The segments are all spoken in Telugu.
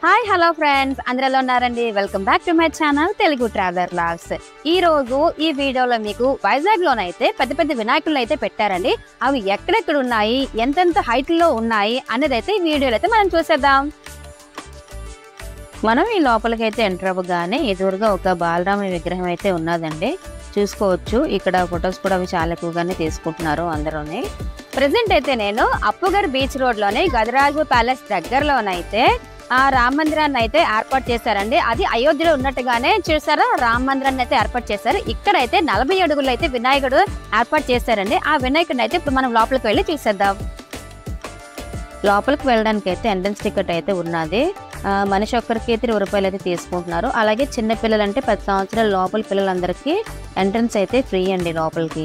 హాయ్ హలో ఫ్రెండ్స్ అందరిలో ఉన్నారండి welcome back to my channel Telugu traveller logs ఈ రోజు ఈ వీడియోలో మీకు వైజాగ్ లోనైతే పెద్ద పెద్ద వినాయకులు అయితే పెట్టారండి అవి ఎక్కడెక్కడ ఉన్నాయి ఎంతెంత హైట్ లో ఉన్నాయి అనేది అయితే ఈ వీడియోలో అయితే మనం చూసేద్దాం మనం ఈ లోపలికి అయితే ఎంటర్ అవ్వగానే ఎదురుగా ఒక బాలరామ విగ్రహం అయితే ఉన్నదండి చూసుకోవచ్చు ఇక్కడ ఫొటోస్ కూడా అవి చాలా ఎక్కువగానే తీసుకుంటున్నారు అందరూని ప్రజెంట్ అయితే నేను అప్పుగర్ బీచ్ రోడ్ లోనే గజరాజు ప్యాలెస్ దగ్గరలోనైతే ఆ రామ మందిరాన్ని అయితే ఏర్పాటు చేశారండి అది అయోధ్యలో ఉన్నట్టుగానే చూసారా రామ మందిరాన్ని అయితే ఏర్పాటు చేశారు ఇక్కడైతే నలభై అడుగులు అయితే వినాయకుడు ఏర్పాటు చేశారండి ఆ వినాయకుడిని అయితే ఇప్పుడు మనం లోపలికి వెళ్ళి చూసేద్దాం లోపలికి వెళ్ళడానికి అయితే ఎంట్రన్స్ టికెట్ అయితే ఉన్నది ఆ, మనిషి ఒక్కరికి అయితే ఇరవై రూపాయలు అయితే తీసుకుంటున్నారు అలాగే చిన్న పిల్లలు అంటే పది సంవత్సరాల లోపల పిల్లలందరికీ ఎంట్రన్స్ అయితే ఫ్రీ అండి లోపలికి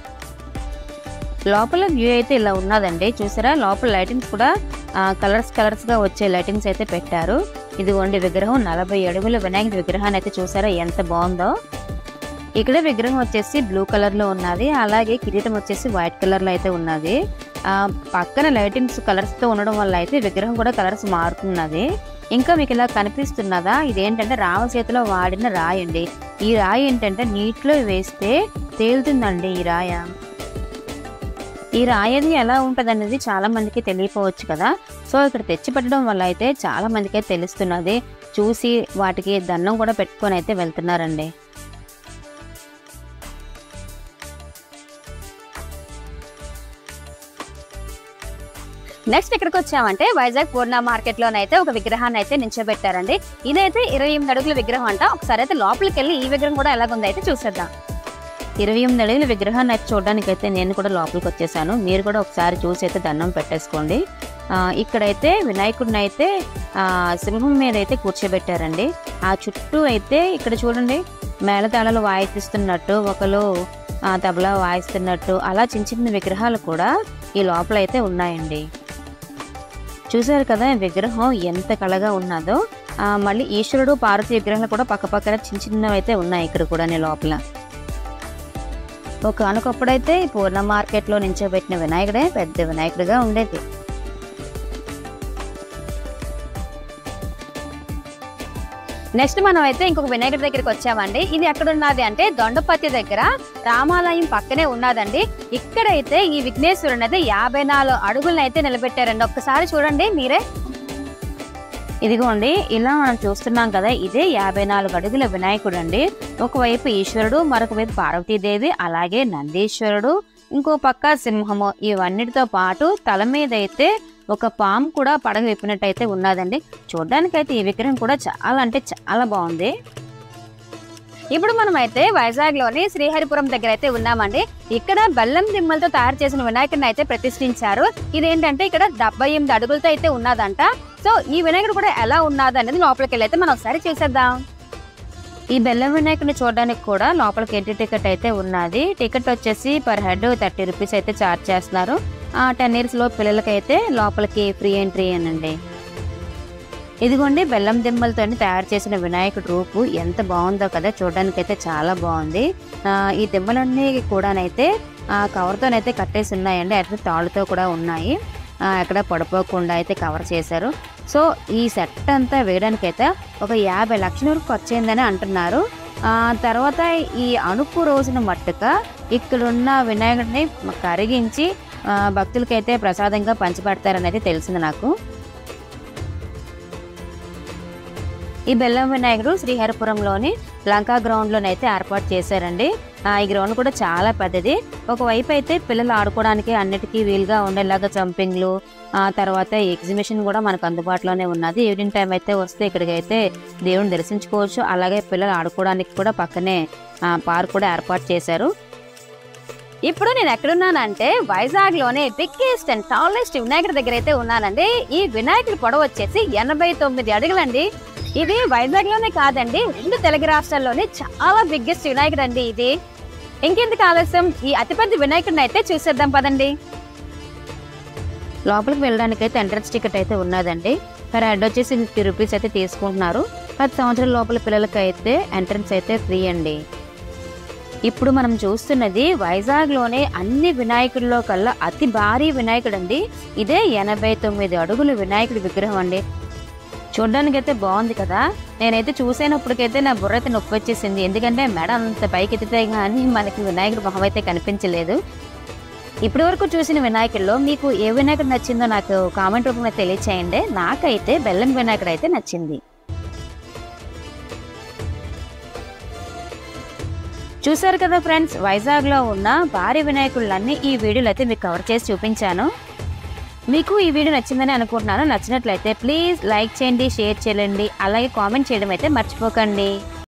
లోపల వ్యూ అయితే ఇలా ఉన్నదండి చూసారా లోపల లైటింగ్స్ కూడా కలర్స్ కలర్స్ గా వచ్చే లైటింగ్స్ అయితే పెట్టారు ఇదిగోండి విగ్రహం నలభై అడుగుల వినాయకుడి విగ్రహాన్ని అయితే చూసారా ఎంత బాగుందో ఇక్కడ విగ్రహం వచ్చేసి బ్లూ కలర్ లో ఉన్నది అలాగే కిరీటం వచ్చేసి వైట్ కలర్ లో అయితే ఉన్నది ఆ పక్కన లైటింగ్స్ కలర్స్ తో ఉండడం వల్ల అయితే విగ్రహం కూడా కలర్స్ మారుతున్నది ఇంకా మీకు ఇలా కనిపిస్తున్నదా ఇదేంటంటే రామ చేతిలో వాడిన రాయి అండి ఈ రాయి ఏంటంటే నీటిలో వేస్తే తేలుతుందండి ఈ రాయ ఈ రాయి అనేది ఎలా ఉంటుంది అనేది చాలా మందికి తెలియపోవచ్చు కదా సో ఇక్కడ తెచ్చి పెట్టడం వల్ల అయితే చాలా మందికి తెలుస్తున్నది చూసి వాటికి దండం కూడా పెట్టుకొని అయితే వెళ్తున్నారండి నెక్స్ట్ ఇక్కడికి వచ్చామంటే వైజాగ్ పూర్ణ మార్కెట్ లోనైతే ఒక విగ్రహాన్ని అయితే నించోబెట్టారండి ఇదైతే ఇరవై ఎనిమిది అడుగుల విగ్రహం అంట ఒకసారి అయితే లోపలికి వెళ్ళి ఈ విగ్రహం కూడా ఎలాగుందో అయితే చూసేద్దాం ఇరవై ఎనిమిది అడుగుల విగ్రహాన్ని అయితే చూడడానికి అయితే నేను కూడా లోపలికి వచ్చేసాను మీరు కూడా ఒకసారి చూసి అయితే దండం పెట్టేసుకోండి ఆ, ఇక్కడైతే వినాయకుడిని అయితే ఆ, సింహం మీద అయితే కూర్చోబెట్టారండి ఆ చుట్టూ అయితే ఇక్కడ చూడండి మేళతాళాలు వాయిస్తున్నట్టు ఒకరు ఆ, తబలా వాయిస్తున్నట్టు అలా చిన్న చిన్న విగ్రహాలు కూడా ఈ లోపల అయితే ఉన్నాయండి చూసారు కదా ఈ విగ్రహం ఎంత కళగా ఉన్నదో ఆ, మళ్ళీ ఈశ్వరుడు పార్వతి విగ్రహాలు కూడా పక్క పక్కన చిన్న చిన్నవి అయితే ఉన్నాయి ఇక్కడ కూడా లోపల ఒక అనుకప్పుడైతే ఈ పూర్ణ మార్కెట్లో నించోబెట్టిన వినాయకుడే పెద్ద వినాయకుడిగా ఉండేది నెక్స్ట్ మనం అయితే ఇంకొక వినాయకుడి దగ్గరికి వచ్చామండి ఇది ఎక్కడ ఉన్నది అంటే దొండపతి దగ్గర రామాలయం పక్కనే ఉన్నదండి ఇక్కడైతే ఈ విఘ్నేశ్వరుని అయితే యాభై నాలుగు అడుగులను అయితే నిలబెట్టారండి ఒక్కసారి చూడండి మీరే ఇదిగోండి ఇలా మనం చూస్తున్నాం కదా ఇదే యాభై నాలుగు అడుగుల వినాయకుడు అండి ఒకవైపు ఈశ్వరుడు మరొక వైపు పార్వతీదేవి అలాగే నందీశ్వరుడు ఇంకో పక్క సింహము ఇవన్నిటితో పాటు తల మీద అయితే ఒక పాము కూడా పడగ విప్పినట్టయితే ఉన్నదండి చూడడానికైతే ఈ విగ్రహం కూడా చాలా అంటే చాలా బాగుంది ఇప్పుడు మనం అయితే వైజాగ్ లోని శ్రీహరిపురం దగ్గర అయితే ఉన్నామండి ఇక్కడ బెల్లం దిమ్మలతో తయారు చేసిన వినాయకుడిని అయితే ప్రతిష్ఠించారు ఇదేంటంటే ఇక్కడ డెబ్బై ఎనిమిది అడుగులతో అయితే ఉన్నదంట సో ఈ వినాయకుడు కూడా ఎలా ఉన్నది అనేది లోపలికి వెళ్ళి అయితే మనం ఒకసారి చూసేద్దాం ఈ బెల్లం వినాయకుడిని చూడడానికి కూడా లోపలికి ఎంట్రీ టికెట్ అయితే ఉన్నది టికెట్ వచ్చేసి పర్ హెడ్ థర్టీ రూపీస్ అయితే ఛార్జ్ చేస్తున్నారు ఆ టెన్ ఇయర్స్ లో పిల్లలకైతే లోపలికి ఫ్రీ ఎంట్రీ అనండి ఇదిగోండి బెల్లం దిమ్మలతో తయారు చేసిన వినాయకుడి రూపు ఎంత బాగుందో కదా చూడడానికి అయితే చాలా బాగుంది ఆ, ఈ దిమ్మలన్నీ కూడానైతే ఆ కవర్తోనైతే కట్టేసి ఉన్నాయండి అట్లా తాళ్ళతో కూడా ఉన్నాయి ఆ, ఎక్కడ పడిపోకుండా అయితే కవర్ చేశారు సో ఈ సెట్ అంతా వేయడానికి అయితే ఒక యాభై లక్షల వరకు ఖర్చు అయిందని అంటున్నారు ఆ తర్వాత ఈ అనుపు రోజున మట్టుగా ఇక్కడున్న వినాయకుడిని కరిగించి ఆ, భక్తులకైతే ప్రసాదంగా పంచిపెడతారని అయితే తెలిసింది నాకు ఈ బెల్లం వినాయకుడు శ్రీహరిపురంలోని లంకా గ్రౌండ్ లోనైతే ఏర్పాటు చేశారండి ఆ, ఈ గ్రౌండ్ కూడా చాలా పెద్దది ఒకవైపు అయితే పిల్లలు ఆడుకోవడానికి అన్నిటికీ వీలుగా ఉండేలాగా జంపింగ్లు ఆ తర్వాత ఎగ్జిబిషన్ కూడా మనకు అందుబాటులోనే ఉన్నది ఈవినింగ్ టైం అయితే వస్తే ఇక్కడికి అయితే దేవుని దర్శించుకోవచ్చు అలాగే పిల్లలు ఆడుకోవడానికి కూడా పక్కనే పార్క్ కూడా ఏర్పాటు చేశారు ఇప్పుడు నేను ఎక్కడున్నానంటే వైజాగ్ లోనే బిగ్గెస్ట్ అండ్ టాలెస్ట్ వినాయకుడి దగ్గర అయితే ఉన్నానండి ఈ వినాయకుడి పొడవు వచ్చేసి ఎనభై తొమ్మిది అడుగులండి ఇది వైజాగ్ లోనే కాదండి రెండు తెలుగు రాష్ట్రాల్లోనే చాలా బిగ్గెస్ట్ వినాయకుడు అండి ఇది ఇంకెందుకు ఆలస్యం ఈ అతిపెద్ద వినాయకుడిని అయితే చూసేద్దాం పదండి లోపలికి వెళ్ళడానికి అయితే ఎంట్రన్స్ టికెట్ అయితే ఉన్నదండి పర్ హెడ్ వచ్చేసి ఫిఫ్టీ రూపీస్ అయితే తీసుకుంటున్నారు పది సంవత్సరాల లోపల పిల్లలకి అయితే ఎంట్రన్స్ అయితే ఫ్రీ అండి ఇప్పుడు మనం చూస్తున్నది వైజాగ్ లోనే అన్ని వినాయకుల్లో కల్లా అతి భారీ వినాయకుడు అండి ఇదే ఎనభై తొమ్మిది అడుగుల వినాయకుడి విగ్రహం అండి చూడడానికి అయితే బాగుంది కదా నేనైతే చూసేనప్పటికైతే నా బుర్ర అయితే నొప్పి వచ్చేసింది ఎందుకంటే మెడ అంత పైకి ఎత్తితే కానీ మనకి వినాయకుడి మొహం అయితే కనిపించలేదు ఇప్పటి వరకు చూసిన వినాయకుల్లో మీకు ఏ వినాయకుడు నచ్చిందో నాకు కామెంట్ రూపంలో తెలియచేయండి నాకైతే బెల్లం వినాయకుడు అయితే నచ్చింది చూసారు కదా ఫ్రెండ్స్ వైజాగ్లో ఉన్న భారీ వినాయకుళ్ళన్నీ ఈ వీడియోలో అయితే మీకు కవర్ చేసి చూపించాను మీకు ఈ వీడియో నచ్చిందని అనుకుంటున్నాను నచ్చినట్లయితే ప్లీజ్ లైక్ చేయండి షేర్ చేయండి అలాగే కామెంట్ చేయడం అయితే మర్చిపోకండి